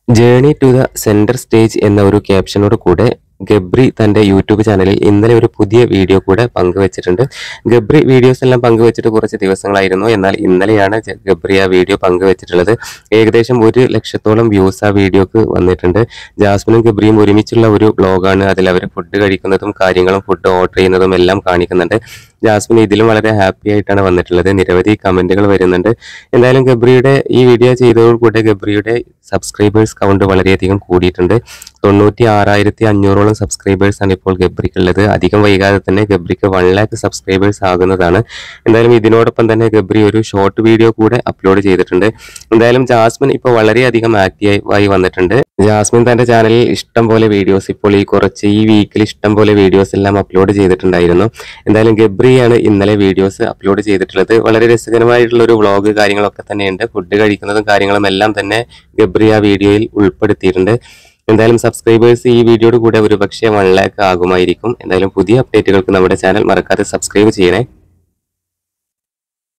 journey to the centre stage എന്ന ഒരു ക്യാപ്ഷനോട് കൂടെ ഗബ്രി തന്റെ യൂട്യൂബ് ചാനലിൽ ഇന്നലെ ഒരു പുതിയ വീഡിയോ കൂടെ പങ്കുവച്ചിട്ടുണ്ട് ഗബ്രി വീഡിയോസ് എല്ലാം പങ്കുവച്ചിട്ട് കുറച്ച് ദിവസങ്ങളായിരുന്നു എന്നാൽ ഇന്നലെയാണ് ജ- ഗബ്രി ആ വീഡിയോ പങ്കുവച്ചിട്ടുള്ളത് ഏകദേശം ഒരു ലക്ഷത്തോളം വ്യൂസ് ആ വീഡിയോക്ക് വന്നിട്ടുണ്ട് ജാസ്മിനും ഗബ്രിയും ഒരുമിച്ചുള്ള ഒരു ബ്ലോഗാണ് അതിൽ അവർ ഫുഡ് കഴിക്കുന്നതും കാര്യങ്ങളും ഫുഡ് ഓർഡർ ചെയ്യുന്നതും എല്ലാം കാണിക്കുന്നുണ്ട് ജാസ്മിൻ ഇതിലും വളരെ ഹാപ്പി ആയിട്ടാണ് വന്നിട്ടുള്ളത് നിരവധി കമന്റുകൾ വരുന്നുണ്ട് എന്തായാലും ഗബ്രിയുടെ ഈ വീഡിയോ ചെയ്തതോടുകൂടെ ഗബ്രിയുടെ സബ്സ്ക്രൈബേഴ്സ് കൗണ്ട് വളരെയധികം കൂടിയിട്ടുണ്ട് തൊണ്ണൂറ്റി ആറായിരത്തി അഞ്ഞൂറോളം സബ്സ്ക്രൈബേഴ്സ് ആണ് ഇപ്പോൾ ഗബ്രിക്കുള്ളത് അധികം വൈകാതെ തന്നെ ഗബ്രിക്ക് വൺ ലാക്ക് സബ്സ്ക്രൈബേഴ്സ് ആകുന്നതാണ് എന്തായാലും ഇതിനോടൊപ്പം തന്നെ ഗബ്രി ഒരു ഷോർട്ട് വീഡിയോ കൂടെ അപ്ലോഡ് ചെയ്തിട്ടുണ്ട് എന്തായാലും ജാസ്മിൻ ഇപ്പോൾ വളരെയധികം ആക്റ്റീവായി വന്നിട്ടുണ്ട് ജാസ്മിൻ തന്റെ ചാനലിൽ ഇഷ്ടം പോലെ വീഡിയോസ് ഇപ്പോൾ ഈ കുറച്ച് ഈ വീക്കിൽ ഇഷ്ടം പോലെ വീഡിയോസ് എല്ലാം അപ്ലോഡ് ചെയ്തിട്ടുണ്ടായിരുന്നു എന്തായാലും ഗബ്രിയാണ് ഇന്നലെ വീഡിയോസ് അപ്ലോഡ് ചെയ്തിട്ടുള്ളത് വളരെ രസകരമായിട്ടുള്ള ഒരു വ്ളോഗ് കാര്യങ്ങളൊക്കെ തന്നെയുണ്ട് ഫുഡ് കഴിക്കുന്നതും കാര്യങ്ങളും എല്ലാം തന്നെ ഗബ്രി ആ വീഡിയോയിൽ ഉൾപ്പെടുത്തിയിട്ടുണ്ട് എന്തായാലും സബ്സ്ക്രൈബേഴ്സ് ഈ വീഡിയോയുടെ കൂടെ ഒരുപക്ഷെ വൺ ലാക്ക് ആകുമായിരിക്കും എന്തായാലും പുതിയ അപ്ഡേറ്റുകൾക്ക് നമ്മുടെ ചാനൽ മറക്കാതെ സബ്സ്ക്രൈബ് ചെയ്യണേ